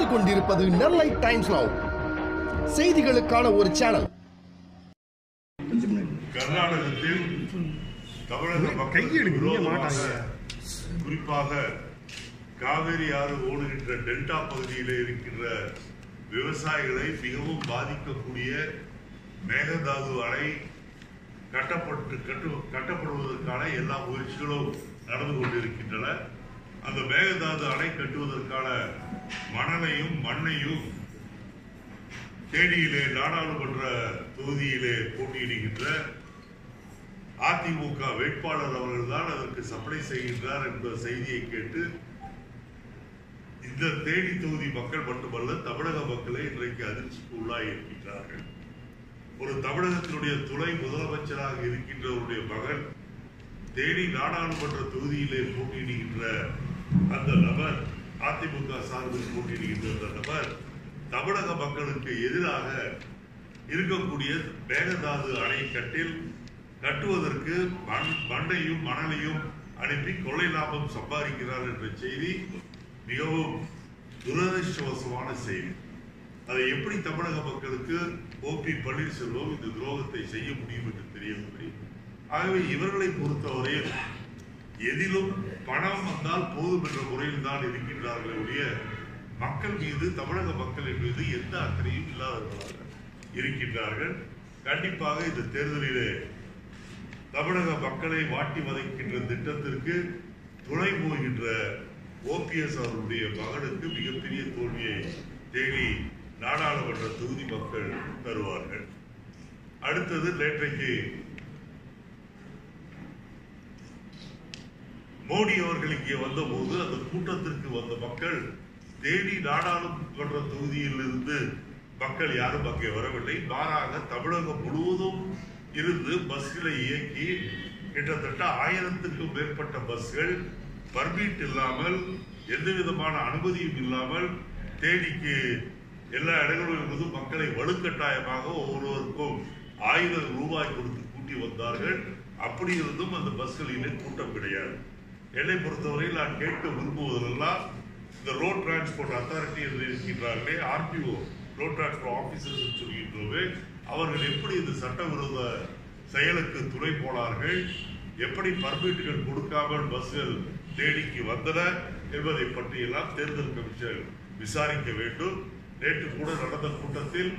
பார்த்துக் கொண்டிருப்பது நெல்லை times now செய்திகளுக்கான ஒரு சேனல் கர்நாடகத்தில் தமிழக மக்களுக்கு விரோதமாக குறிப்பாக காவேரி ஆறு ஓடுகின்ற டெல்டா பகுதியில் இருக்கின்ற விவசாயிகளை மிகவும் பாதிக்கக்கூடிய மேகதாது அணை கட்டப்பட்டு கட்டு கட்டப்படுவதற்கான எல்லா முயற்சிகளும் நடந்து கொண்டிருக்கின்றன அந்த மேகதாது அணை கட்டுவதற்கான மணலையும் மண்ணையும் தேனியிலே நாடாளுமன்ற தொகுதியிலே போட்டியிடுகின்ற அதிமுக வேட்பாளர் அவர்கள்தான் அதற்கு சப்ளை செய்கின்றார் என்ற செய்தியை கேட்டு இந்த தேனி தொகுதி மக்கள் மட்டுமல்ல தமிழக மக்களை இன்றைக்கு அதிர்ச்சிக்கு உள்ளாகி இருக்கின்றார்கள் ஒரு தமிழகத்தினுடைய துணை முதலமைச்சராக இருக்கின்றவருடைய மகன் தேனி நாடாளுமன்ற தொகுதியிலே போட்டியிடுகின்ற அந்த நபர் அதிமுக சார்பில் போட்டியிடுகின்ற அந்த நபர் தமிழக மக்களுக்கு எதிராக இருக்கக்கூடிய மேகதாது அணைக்கட்டில் கட்டுவதற்கு மண் மண்ணையும் மணலையும் அனுப்பி கொள்ளை லாபம் சம்பாதிக்கிறார் என்ற செய்தி மிகவும் துரதிருஷ்டவசமான செய்தி அதை எப்படி தமிழக மக்களுக்கு ஓ பி பன்னீர்செல்வம் இந்த துரோகத்தை செய்ய முடியும் என்று தெரியவில்லை ஆகவே இவர்களை பொறுத்தவரையில் எதிலும் பணம் வந்தால் போதும் என்ற முறையில் தான் இருக்கின்றார்களே ஒழிய மக்கள் மீது தமிழக மக்களின் மீது எந்த அக்கறையும் இல்லாதவர்களாக இருக்கின்றார்கள் கண்டிப்பாக இந்த தேர்தலிலே தமிழக மக்களை வாட்டி வதைக்கின்ற திட்டத்திற்கு துணை போகின்ற ஓபிஎஸ் அவர்களுடைய மகனுக்கு மிகப்பெரிய தோல்வியை தேடி நாடாளுமன்ற தொகுதி மக்கள் தருவார்கள் அடுத்தது நேற்றைக்கு மோடி அவர்கள் இங்கே வந்தபோது அந்த கூட்டத்திற்கு வந்த மக்கள் தேனி நாடாளுமன்ற தொகுதியில் இருந்து மக்கள் யாரும் அங்கே வரவில்லை மாறாக தமிழகம் முழுவதும் இருந்து பஸ்களை இயக்கி கிட்டத்தட்ட ஆயிரத்துக்கும் மேற்பட்ட பஸ்கள் பர்மிட் இல்லாமல் எந்த விதமான அனுமதியும் இல்லாமல் தேனிக்கு எல்லா இடங்களிலும் இருந்தும் மக்களை வலுக்கட்டாயமாக ஒவ்வொருவருக்கும் ஆயிரம் ரூபாய் கொடுத்து கூட்டி வந்தார்கள் அப்படி இருந்தும் அந்த பஸ்களிலே கூட்டம் கிடையாது என்னை பொறுத்தவரையில் நான் கேட்க விரும்புவதெல்லாம் இந்த ரோட் டிரான்ஸ்போர்ட் அத்தாரிட்டி என்று இருக்கின்றார்களே ஆர்டிஓ ரோட் டிரான்ஸ்போர்ட் ஆபீசர்ஸ் சொல்கின்றோமே அவர்கள் எப்படி இந்த சட்டவிரோத செயலுக்கு துணை போனார்கள் எப்படி பர்மிட்டுகள் கொடுக்காமல் பஸ்கள் தேடிக்கு வந்தன என்பதை பற்றியெல்லாம் தேர்தல் கமிஷன் விசாரிக்க வேண்டும் நேற்று கூட நடந்த கூட்டத்தில்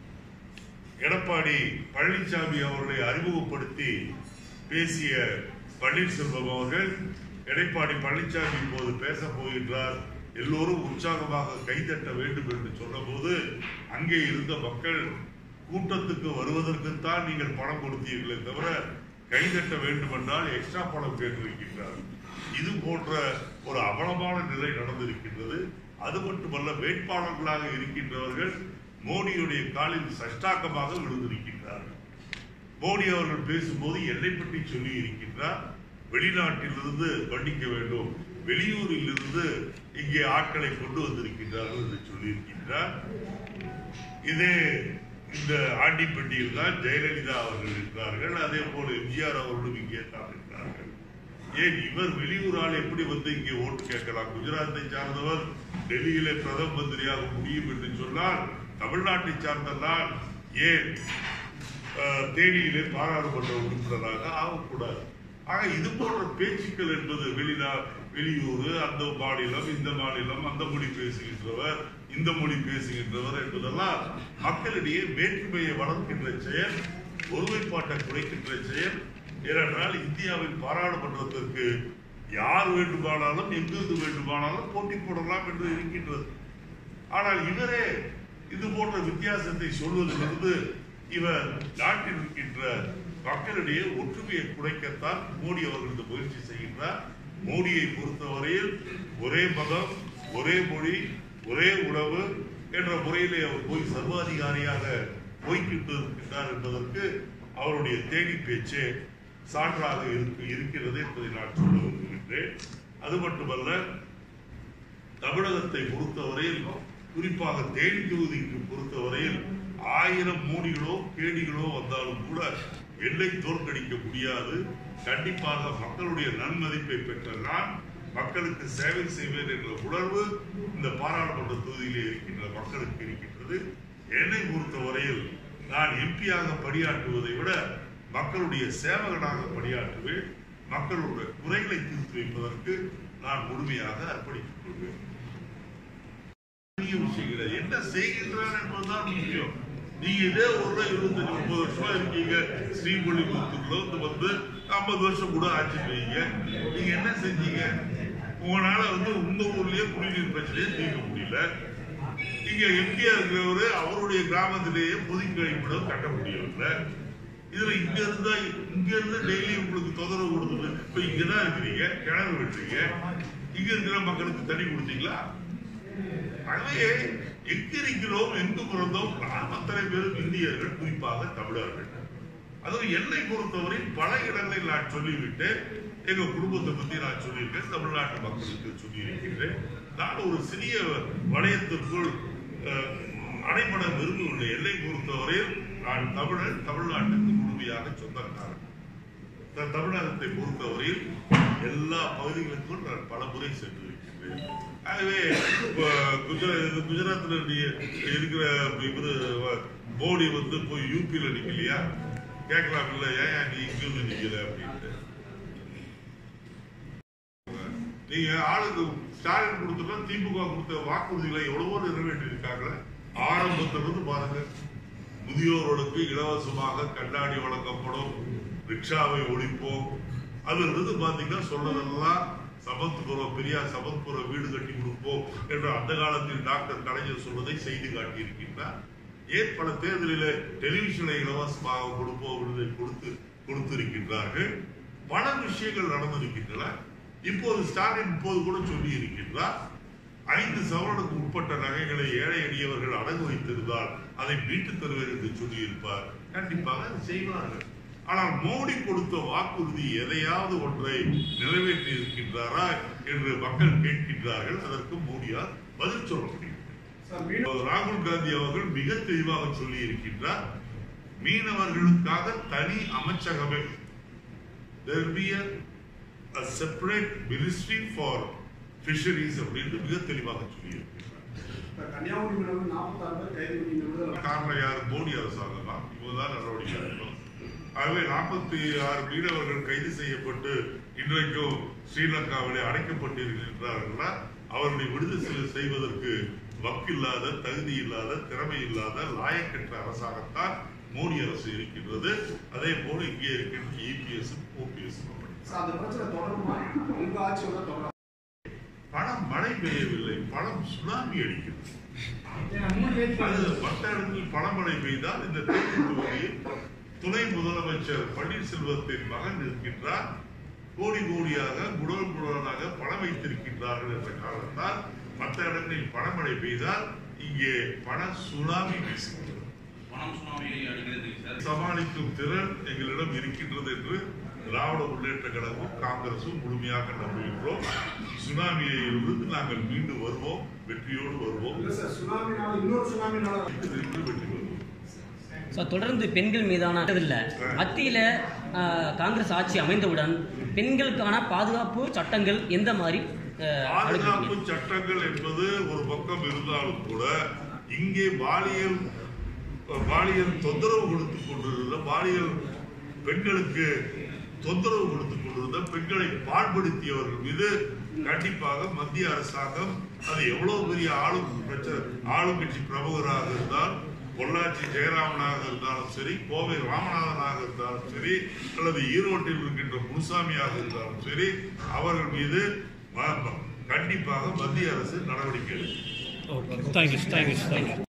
எடப்பாடி பழனிசாமி அவர்களை அறிமுகப்படுத்தி பேசிய பன்னீர்செல்வம் அவர்கள் எடப்பாடி பழனிசாமி இப்போது பேச போகின்றார் எல்லோரும் உற்சாகமாக கைதட்ட வேண்டும் என்று சொன்னபோது அங்கே இருந்த மக்கள் கூட்டத்துக்கு வருவதற்குத்தான் நீங்கள் பணம் கொடுத்தீர்களே தவிர கைதட்ட வேண்டும் என்றால் எக்ஸ்ட்ரா பணம் கேட்டிருக்கின்றார் இது போன்ற ஒரு அவலமான நிலை நடந்திருக்கின்றது அது மட்டுமல்ல வேட்பாளர்களாக இருக்கின்றவர்கள் மோடியுடைய காலில் சஷ்டாக்கமாக விழுந்திருக்கின்றார்கள் மோடி அவர்கள் பேசும்போது என்னை பற்றி சொல்லி இருக்கின்றார் வெளிநாட்டிலிருந்து கண்டிக்க வேண்டும் வெளியூரில் இருந்து இங்கே ஆட்களை கொண்டு வந்திருக்கின்றார்கள் என்று சொல்லியிருக்கின்றார் இதே இந்த ஆண்டிப்பட்டியில் தான் ஜெயலலிதா அவர்கள் இருக்கிறார்கள் அதே போல எம்ஜிஆர் அவர்களும் இங்கே தான் இருக்கிறார்கள் ஏன் இவர் வெளியூர் ஆள் எப்படி வந்து இங்கே ஓட்டு கேட்கலாம் குஜராத்தை சார்ந்தவர் டெல்லியிலே பிரதம மந்திரியாக முடியும் என்று சொன்னால் தமிழ்நாட்டை சார்ந்த நான் ஏன் அஹ், தேனியிலே பாராளுமன்ற உறுப்பினராக ஆகக்கூடாது ஆக இது போன்ற பேச்சுக்கள் என்பது வெளிநா வெளியூர் அந்த மாநிலம் இந்த மாநிலம் அந்த மொழி பேசுகின்றவர் இந்த மொழி பேசுகின்றவர் என்பதெல்லாம் மக்களிடையே வேற்றுமையை வளர்க்கின்ற செயல் ஒருமைப்பாட்டை குறைக்கின்ற செயல் ஏனென்றால் இந்தியாவின் பாராளுமன்றத்திற்கு யார் வேண்டுமானாலும் எங்கிருந்து வேண்டுமானாலும் போட்டி போடலாம் என்று இருக்கின்றது ஆனால் இவரே இது போன்ற வித்தியாசத்தை சொல்வதிலிருந்து இவர் நாட்டில் இருக்கின்ற மக்களிடையே ஒற்றுமையை குறைக்கத்தான் மோடி அவர்கள் இந்த முயற்சி செய்கின்றார் மோடியை பொறுத்தவரையில் ஒரே மதம் ஒரே மொழி ஒரே உணவு என்ற முறையிலே அவர் போய் சர்வாதிகாரியாக போய்கிட்டு இருக்கின்றார் என்பதற்கு அவருடைய தேடி பேச்சே சான்றாக இருக்கு- இருக்கிறது என்பதை நான் சொல்ல விரும்புகின்றேன் அது மட்டுமல்ல தமிழகத்தை பொறுத்தவரையில் குறிப்பாக தேனி தொகுதிக்கு பொறுத்தவரையில் ஆயிரம் மோடிகளோ கேடிகளோ வந்தாலும் கூட என்னை தோற்கடிக்க முடியாது கண்டிப்பாக மக்களுடைய நன்மதிப்பை பெற்ற நான் மக்களுக்கு சேவை செய்வேன் என்ற உணர்வு இந்த பாராளுமன்ற தொகுதியிலே இருக்கின்ற மக்களுக்கு இருக்கின்றது என்னை பொறுத்தவரையில் நான் எம்பியாக பணியாற்றுவதை விட மக்களுடைய சேவகனாக பணியாற்றுவேன் மக்களுடைய குறைகளை தீர்த்து வைப்பதற்கு நான் முழுமையாக அர்ப்பணித்துக் கொள்வேன் பெரிய விஷயம் கிடையாது என்ன செய்கின்றான் என்பதுதான் முக்கியம் நீங்க இதே ஊர்ல இருபத்தஞ்சு முப்பது வருஷமா இருக்கீங்க ஸ்ரீபொழிபுத்தூர்ல வந்து வந்து ஐம்பது வருஷம் கூட ஆட்சி செய்யுங்க நீங்க என்ன செஞ்சீங்க உங்களால வந்து உங்க ஊர்லயே குடிநீர் பிரச்சனையை தீர்க்க முடியல இங்க எம்பியா இருக்கிறவரு அவருடைய கிராமத்திலேயே பொது கழிப்பிடம் கட்ட முடியவில்லை இதுல இங்க இருந்தா இங்க இருந்து டெய்லி உங்களுக்கு தொந்தரவு கொடுத்துட்டு இப்ப இங்கதான் இருக்கிறீங்க கிணறு வெட்டுறீங்க இங்க இருக்கிற மக்களுக்கு தண்ணி கொடுத்தீங்களா ஆகவே எங்க இருக்கிறோம் எங்கு பிறந்தோம் நாம் அத்தனை பேரும் இந்தியர்கள் குறிப்பாக தமிழர்கள் அதுவும் என்னை பொறுத்தவரை பல இடங்களில் நான் சொல்லிவிட்டு எங்க குடும்பத்தை பத்தி நான் சொல்லியிருக்கேன் தமிழ்நாட்டு மக்களுக்கு சொல்லியிருக்கின்றேன் நான் ஒரு சிறிய வளையத்திற்குள் அஹ், அடைபட விரும்பவில்லை என்னை பொறுத்தவரையில் நான் தமிழர் தமிழ்நாட்டுக்கு முழுமையாக சொந்தக்காரன் நான் தமிழகத்தை பொறுத்தவரையில் எல்லா பகுதிகளுக்கும் நான் பல முறை சென்றிருக்கின்றேன் ஆகவே இப்ப குஜராத் குஜராத்ல நீ- இருக்கிற இவரு மோடி வந்து போய் யூபியில நிக்கலையா கேட்கலாம் இல்ல ஏன் நீ இங்க வந்து நிக்கல அப்படின்ட்டு நீங்க ஆளுக்கு ஸ்டாலின் கொடுத்தா திமுக கொடுத்த வாக்குறுதிகளை எவ்வளவோ நிறைவேற்றி இருக்காங்களே ஆரம்பத்துல இருந்து பாருங்க முதியோர்களுக்கு இலவசமாக கண்ணாடி வழங்கப்படும் ரிக்ஷாவை ஒழிப்போம் அதுல இருந்து பாத்தீங்கன்னா சொன்னதெல்லாம் சமத்துவபுரம் பெரியார் சமத்துவபுரம் வீடு கட்டி கொடுப்போம் என்று அந்த காலத்தில் டாக்டர் கலைஞர் சொன்னதை செய்து காட்டியிருக்கின்றார் ஏன் பல தேர்தலில் டெலிவிஷனை இலவசமாக கொடுப்போம் விருதை கொடுத்து கொடுத்திருக்கின்றார்கள் பல விஷயங்கள் நடந்திருக்கின்றன இப்போது ஸ்டாலின் இப்போது கூட சொல்லி இருக்கின்றார் ஐந்து சவரனுக்கு உட்பட்ட நகைகளை ஏழை எளியவர்கள் அடகு வைத்திருந்தால் அதை மீட்டுத் தருவேன் என்று சொல்லியிருப்பார் கண்டிப்பாக அதை செய்வார்கள் ஆனால் மோடி கொடுத்த வாக்குறுதி எதையாவது ஒன்றை நிறைவேற்றி இருக்கின்றாரா என்று மக்கள் கேட்கின்றார்கள் அதற்கு மோடியால் பதில் சொல்ல முடியும் ராகுல் காந்தி அவர்கள் மிக தெளிவாக சொல்லி இருக்கின்றார் மீனவர்களுக்காக தனி அமைச்சகமே there will be a, a separate ministry for fisheries அப்படின்னு மிக தெளிவாக சொல்லி இருக்கின்றார் கன்னியாகுமரி மீனவர்கள் நாற்பத்தாறு பேர் கைது பண்ணி விடுதலை காரணம் யார் மோடி அரசாங்கம் தான் இவங்கதான் நடவடிக்கை எடுக்கணும் ஆகவே நாற்பத்தி ஆறு மீனவர்கள் கைது செய்யப்பட்டு இன்றைக்கும் ஸ்ரீலங்காவிலே அடைக்கப்பட்டிருக்கின்றார்களா அவர்களை விடுதலை செய்- செய்வதற்கு வக்கில்லாத தகுதி இல்லாத திறமை இல்லாத லாயக்கற்ற அரசாகத்தான் மோடி அரசு இருக்கின்றது அதே போல இங்கே இருக்கின்ற இபிஎஸ் ஓபிஎஸ் சார் அந்த பிரச்சனை தொடருமா உங்க ஆட்சி வந்து தொடரும் பணம் மழை பெய்யவில்லை பணம் சுனாமி அடிக்கிறது அது மற்ற இடங்களில் பணமழை பெய்தால் இந்த தேனி தொகுதியில் துணை முதலமைச்சர் பன்னீர்செல்வத்தின் மகன் இருக்கின்றார் கோடி கோடியாக குடல் குடலாக பணம் வைத்திருக்கின்றார்கள் என்ற காரணத்தால் மற்ற இடங்களில் பணமழை பெய்தால் இங்கே பண சுனாமி வீசுகிறது பணம் சுனாமி அடிக்கிறது சார் சமாளிக்கும் திறன் எங்களிடம் இருக்கின்றது என்று திராவிட முன்னேற்ற கழகமும் காங்கிரசும் முழுமையாக நம்புகின்றோம் சுனாமியை இருந்து நாங்கள் மீண்டு வருவோம் வெற்றியோடு வருவோம் இல்ல சார் சுனாமினால இன்னொரு சுனாமினால வெற்றி வெற்றி வருவோம் ஸோ தொடர்ந்து பெண்கள் மீதான இல்ல மத்தியில ஆஹ், காங்கிரஸ் ஆட்சி அமைந்தவுடன் பெண்களுக்கான பாதுகாப்பு சட்டங்கள் எந்த மாதிரி ஆஹ், பாதுகாப்பு அளிக்கப்படும்? சட்டங்கள் என்பது ஒரு பக்கம் இருந்தாலும் கூட இங்கே பாலியல் பாலியல் தொந்தரவு கொடுத்து கொண்டிருந்த பாலியல் பெண்களுக்கு தொந்தரவு கொடுத்து கொண்டிருந்த பெண்களை பாழ்படுத்தியவர்கள் மீது கண்டிப்பாக மத்திய அரசாங்கம் அது எவ்வளவு பெரிய ஆளும் பிரச்சனை ஆளும் கட்சி பிரமுகராக இருந்தால் பொள்ளாச்சி ஜெயராமனாக இருந்தாலும் சரி கோவை ராமநாதனாக இருந்தாலும் சரி அல்லது ஈரோட்டில் இருக்கின்ற முனுசாமியாக இருந்தாலும் சரி அவர்கள் மீது ம- ம- கண்டிப்பாக மத்திய அரசு நடவடிக்கை எடுக்கும் Okay. Thank you. Thank you. Thank you.